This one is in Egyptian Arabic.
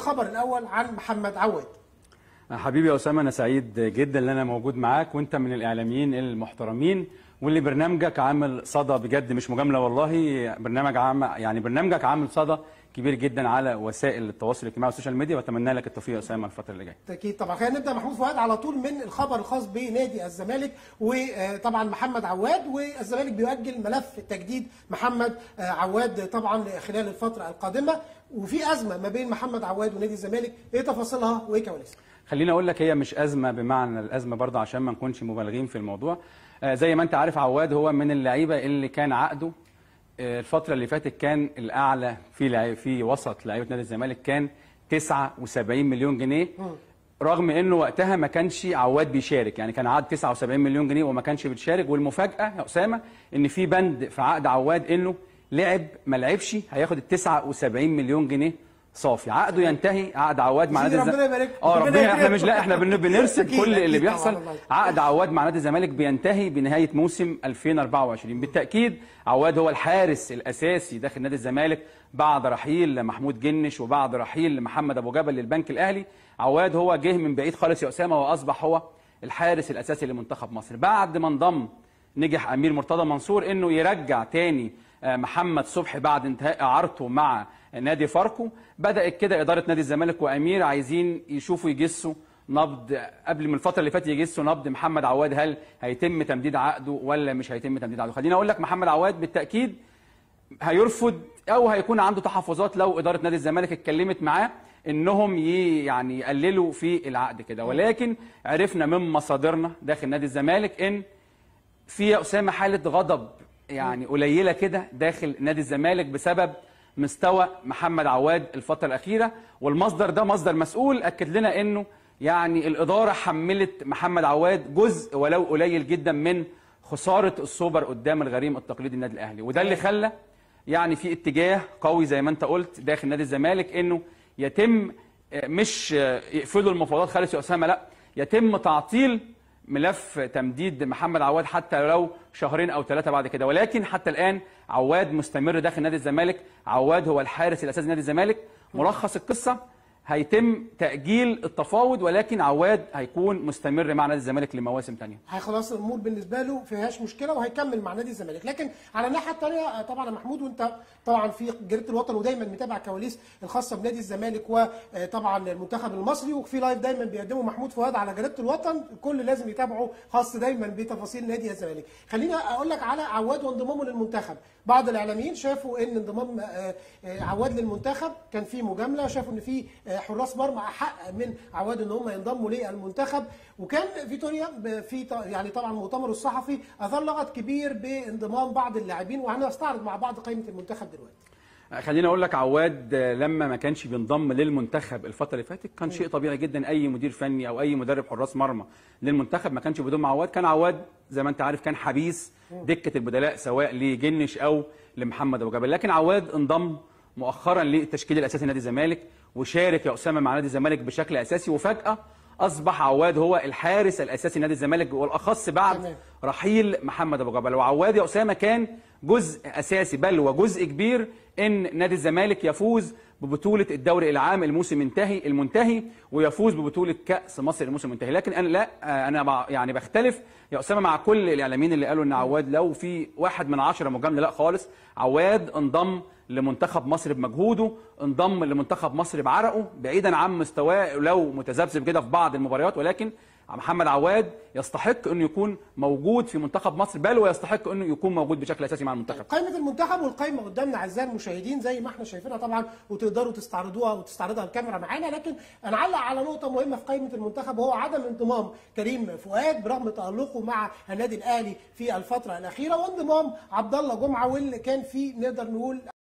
الخبر الاول عن محمد عواد حبيبي يا اسامه انا سعيد جدا ان انا موجود معاك وانت من الاعلاميين المحترمين واللي برنامجك عامل صدى بجد مش مجامله والله برنامج عام يعني برنامجك عامل صدى كبير جدا على وسائل التواصل الاجتماعي والسوشيال ميديا واتمنى لك التوفيق يا اسامه الفتره اللي جايه اكيد طبعا خلينا نبدا محمود فؤاد على طول من الخبر الخاص بنادي الزمالك وطبعا محمد عواد والزمالك بيؤجل ملف تجديد محمد عواد طبعا خلال الفتره القادمه وفي ازمه ما بين محمد عواد ونادي الزمالك ايه تفاصيلها وايه كواليسها خليني اقول لك هي مش ازمه بمعنى الازمه برضه عشان ما نكونش مبالغين في الموضوع آه، زي ما انت عارف عواد هو من اللعيبه اللي كان عقده آه، الفتره اللي فاتت كان الاعلى في لعي- في وسط لعيبه نادي الزمالك كان 79 مليون جنيه رغم انه وقتها ما كانش عواد بيشارك يعني كان عقد 79 مليون جنيه وما كانش بيشارك والمفاجاه يا اسامه ان في بند في عقد عواد انه لعب ما لعبش هياخد ال 79 مليون جنيه صافي عقده ينتهي عقد عواد مع نادي سيدي ربنا الزمالك يبارك. اه ربنا ربنا احنا يكرمك. مش لا احنا بن- بنرسم أكيد، كل اللي أكيد بيحصل طبعاً، الله يكرمك. عقد عواد مع نادي الزمالك بينتهي بنهايه موسم 2024 بالتاكيد عواد هو الحارس الاساسي داخل نادي الزمالك بعد رحيل محمود جنش وبعد رحيل محمد ابو جبل للبنك الاهلي عواد هو جه من بعيد خالص يا اسامه واصبح هو الحارس الاساسي لمنتخب مصر بعد ما انضم نجح امير مرتضى منصور انه يرجع تاني آه، محمد صبحي بعد انتهاء اعارته مع نادي فاركو بدات كده اداره نادي الزمالك وامير عايزين يشوفوا يجسوا نبض قبل من الفتره اللي فاتت يجسوا نبض محمد عواد هل هيتم تمديد عقده ولا مش هيتم تمديد عقده خليني اقول لك محمد عواد بالتاكيد هيرفض او هيكون عنده تحفظات لو اداره نادي الزمالك اتكلمت معاه انهم ي- يعني يقللوا في العقد كده ولكن عرفنا من مصادرنا داخل نادي الزمالك ان في يا اسامه حاله غضب يعني قليله كده داخل نادي الزمالك بسبب مستوى محمد عواد الفتره الاخيره والمصدر ده مصدر مسؤول اكد لنا انه يعني الاداره حملت محمد عواد جزء ولو قليل جدا من خساره السوبر قدام الغريم التقليدي النادي الاهلي وده اللي خلى يعني في اتجاه قوي زي ما انت قلت داخل نادي الزمالك انه يتم آه، مش آه، يقفلوا المفاوضات خالص يا اسامه لا يتم تعطيل ملف تمديد محمد عواد حتى لو شهرين او ثلاثه بعد كده ولكن حتى الان عواد مستمر داخل نادي الزمالك عواد هو الحارس الاساسي نادي الزمالك ملخص القصه هيتم تاجيل التفاوض ولكن عواد هيكون مستمر مع نادي الزمالك لمواسم ثانيه خلاص الامور بالنسبه له فيهاش مشكله وهيكمل مع نادي الزمالك لكن على الناحيه الثانيه طبعا يا محمود وانت طبعا في جريده الوطن ودايما متابع الكواليس الخاصه بنادي الزمالك وطبعا المنتخب المصري وفي لايف دايما بيقدمه محمود فؤاد على جريده الوطن الكل لازم يتابعه خاص دايما بتفاصيل نادي الزمالك خليني اقول لك على عواد وانضمامه للمنتخب بعض الاعلاميين شافوا ان انضمام آه، آه، عواد للمنتخب كان في مجامله شافوا ان في آه، حراس مرمى احق من عواد ان هم ينضموا للمنتخب وكان فيتوريا ب- في ط- يعني طبعا مؤتمره الصحفي اثار لغط كبير بانضمام بعض اللاعبين وهنستعرض مع بعض قائمه المنتخب دلوقتي خليني اقول لك عواد آه، لما ما كانش بينضم للمنتخب الفتره اللي فاتت كان شيء طبيعي جدا اي مدير فني او اي مدرب حراس مرمى للمنتخب ما كانش بيضم عواد كان عواد زي ما انت عارف كان حبيس دكه البدلاء سواء لجنش او لمحمد ابو جبل لكن عواد انضم مؤخرا للتشكيل الاساسي نادي الزمالك وشارك يا اسامه مع نادي الزمالك بشكل اساسي وفجاه اصبح عواد هو الحارس الاساسي نادي الزمالك والاخص بعد تمام. رحيل محمد ابو جبل وعواد يا اسامه كان جزء اساسي بل وجزء كبير ان نادي الزمالك يفوز ببطوله الدوري العام الموسم منتهي المنتهي ويفوز ببطوله كاس مصر الموسم المنتهي لكن انا لا آه، انا بع- يعني بختلف يا اسامه مع كل الاعلاميين اللي قالوا ان عواد لو في واحد من عشرة مجامله لا خالص عواد انضم لمنتخب مصر بمجهوده انضم لمنتخب مصر بعرقه بعيدا عن مستواه لو متذبذب كده في بعض المباريات ولكن محمد عواد يستحق انه يكون موجود في منتخب مصر بل ويستحق انه يكون موجود بشكل اساسي مع المنتخب قائمه المنتخب والقائمه قدامنا اعزائي المشاهدين زي ما احنا شايفينها طبعا وتقدروا تستعرضوها وتستعرضها الكاميرا معانا لكن انا علق على نقطه مهمه في قائمه المنتخب وهو عدم انضمام كريم فؤاد برغم تالقه مع النادي الاهلي في الفتره الاخيره وانضمام عبد الله جمعه واللي كان فيه نقدر نقول